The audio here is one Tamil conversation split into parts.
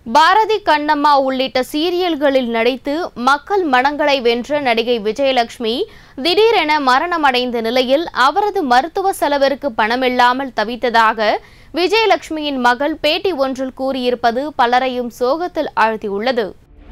பாரதி கண்ணம்மா உள்ளிட்ட சீரியல்களில் நடித்து மக்கள் மனங்களை வென்ற நடிகை விஜயலட்சுமி திடீரென மரணமடைந்த நிலையில் அவரது மருத்துவ செலவிற்கு பணமில்லாமல் தவித்ததாக விஜயலட்சுமியின் மகள் பேட்டி ஒன்றில் கூறியிருப்பது பலரையும் சோகத்தில் ஆழ்த்தியுள்ளது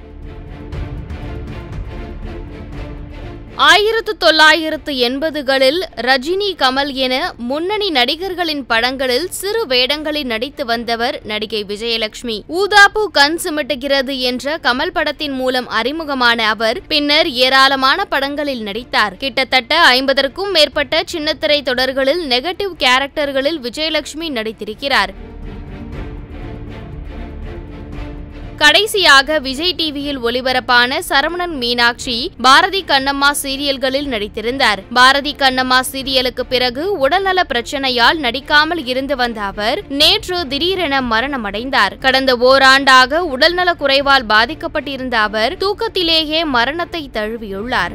ஆயிரத்து தொள்ளாயிரத்து எண்பதுகளில் ரஜினி கமல் என முன்னணி நடிகர்களின் படங்களில் சிறு வேடங்களில் நடித்து வந்தவர் நடிகை விஜயலட்சுமி ஊதாப்பு கண் சிமிட்டுகிறது என்ற கமல் படத்தின் மூலம் அறிமுகமான அவர் பின்னர் ஏராளமான படங்களில் நடித்தார் கிட்டத்தட்ட ஐம்பதற்கும் மேற்பட்ட சின்னத்திரை தொடர்களில் நெகட்டிவ் கேரக்டர்களில் விஜயலட்சுமி நடித்திருக்கிறார் கடைசியாக விஜய் டிவியில் ஒளிபரப்பான சரவணன் மீனாட்சி பாரதி கண்ணம்மா சீரியல்களில் நடித்திருந்தார் பாரதி கண்ணம்மா சீரியலுக்கு பிறகு உடல்நல பிரச்சனையால் நடிக்காமல் இருந்து வந்த அவர் நேற்று திடீரென மரணமடைந்தார் கடந்த ஓராண்டாக உடல்நல குறைவால் பாதிக்கப்பட்டிருந்த அவர் தூக்கத்திலேயே மரணத்தை தழுவியுள்ளார்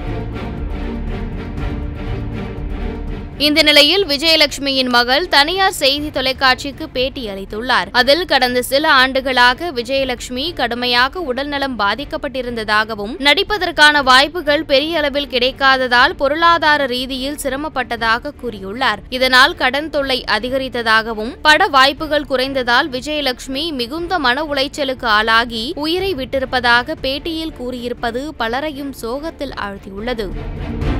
இந்த நிலையில் விஜயலட்சுமியின் மகள் தனியார் செய்தி தொலைக்காட்சிக்கு பேட்டி அளித்துள்ளார் அதில் கடந்த சில ஆண்டுகளாக விஜயலட்சுமி கடுமையாக உடல்நலம் பாதிக்கப்பட்டிருந்ததாகவும் நடிப்பதற்கான வாய்ப்புகள் பெரிய அளவில் கிடைக்காததால் பொருளாதார ரீதியில் சிரமப்பட்டதாக கூறியுள்ளார் இதனால் கடன் தொல்லை அதிகரித்ததாகவும் பட வாய்ப்புகள் குறைந்ததால் விஜயலட்சுமி மிகுந்த மன உளைச்சலுக்கு ஆளாகி உயிரை விட்டிருப்பதாக பேட்டியில் கூறியிருப்பது பலரையும் சோகத்தில் ஆழ்த்தியுள்ளது